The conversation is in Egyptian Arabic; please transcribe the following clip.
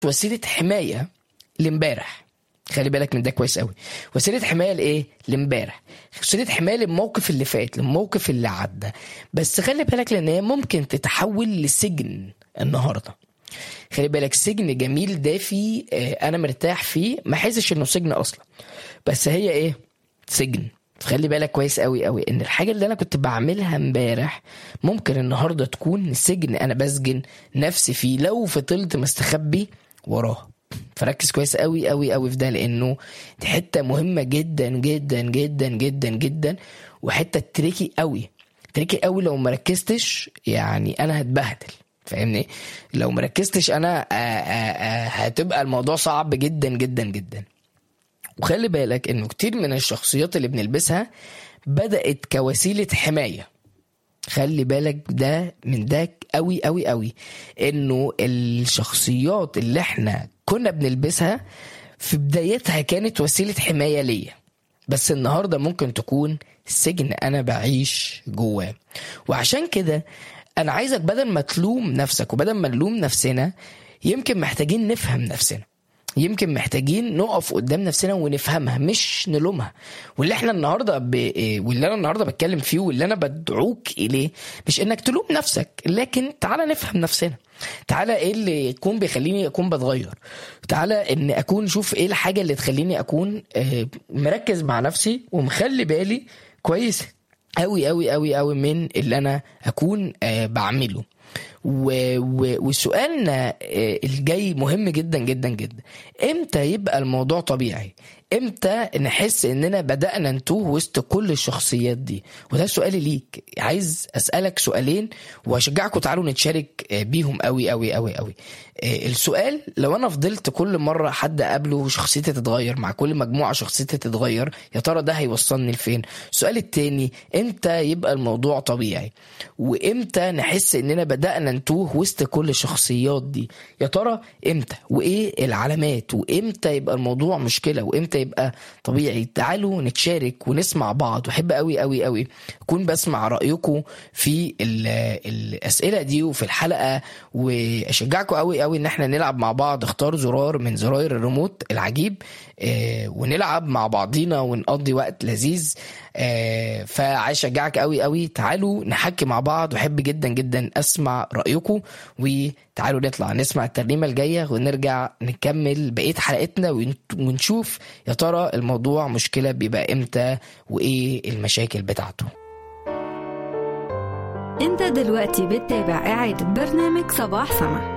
وسيله حمايه لامبارح خلي بالك من ده كويس قوي وسيله حمايه لايه لامبارح وسيله حمايه للموقف اللي فات للموقف اللي عدى بس خلي بالك لان هي ممكن تتحول لسجن النهارده خلي بالك سجن جميل دافي آه، انا مرتاح فيه ما حسش انه سجن اصلا بس هي ايه سجن خلي بالك كويس قوي قوي ان الحاجه اللي انا كنت بعملها امبارح ممكن النهارده تكون سجن انا بسجن نفسي فيه لو فضلت مستخبي وراه فركز كويس قوي قوي قوي في ده لانه دي حته مهمه جدا جدا جدا جدا جدا وحته تريكي قوي تريكي قوي لو ما ركزتش يعني انا هتبهدل فاهمني لو ما ركزتش انا آآ آآ هتبقى الموضوع صعب جدا جدا جدا وخلي بالك انه كتير من الشخصيات اللي بنلبسها بدأت كوسيلة حماية خلي بالك ده من ده قوي قوي قوي انه الشخصيات اللي احنا كنا بنلبسها في بدايتها كانت وسيلة حماية ليا بس النهارده ممكن تكون سجن انا بعيش جواه وعشان كده انا عايزك بدل ما تلوم نفسك وبدل ما نلوم نفسنا يمكن محتاجين نفهم نفسنا يمكن محتاجين نقف قدام نفسنا ونفهمها مش نلومها واللي احنا النهارده ب... واللي انا النهارده بتكلم فيه واللي انا بدعوك اليه مش انك تلوم نفسك لكن تعالى نفهم نفسنا تعالى ايه اللي يكون بيخليني اكون بتغير تعالى ان اكون شوف ايه الحاجه اللي تخليني اكون آه، مركز مع نفسي ومخلي بالي كويس قوي قوي قوي قوي من اللي انا اكون آه، بعمله و- و- وسؤالنا آه، الجاي مهم جدا جدا جدا امتى يبقى الموضوع طبيعي امتى نحس اننا بدأنا نتوه وسط كل الشخصيات دي وده سؤالي ليك عايز اسألك سؤالين واشجعكم تعالوا نتشارك آه، بيهم قوي قوي قوي قوي آه، السؤال لو انا فضلت كل مرة حد اقابله شخصيتي تتغير مع كل مجموعة شخصيتي تتغير يا ترى ده هيوصلني لفين السؤال التاني امتى يبقى الموضوع طبيعي وامتى نحس اننا بدأنا نتوه وسط كل الشخصيات دي يا ترى امتى وايه العلامات وامتى يبقى الموضوع مشكلة وامتى يبقى طبيعي تعالوا نتشارك ونسمع بعض واحب قوي قوي قوي اكون بسمع رأيكم في ال- الاسئلة دي وفي الحلقة واشجعكم قوي قوي ان احنا نلعب مع بعض اختار زرار من زراير الريموت العجيب آه، ونلعب مع بعضينا ونقضي وقت لذيذ آه، فعايز اشجعك قوي قوي تعالوا نحكي مع بعض واحب جدا جدا اسمع رايكم وتعالوا نطلع نسمع الترنيمه الجايه ونرجع نكمل بقيه حلقتنا ون- ونشوف يا ترى الموضوع مشكله بيبقى امتى وايه المشاكل بتاعته انت دلوقتي بتتابع إعادة برنامج صباح سما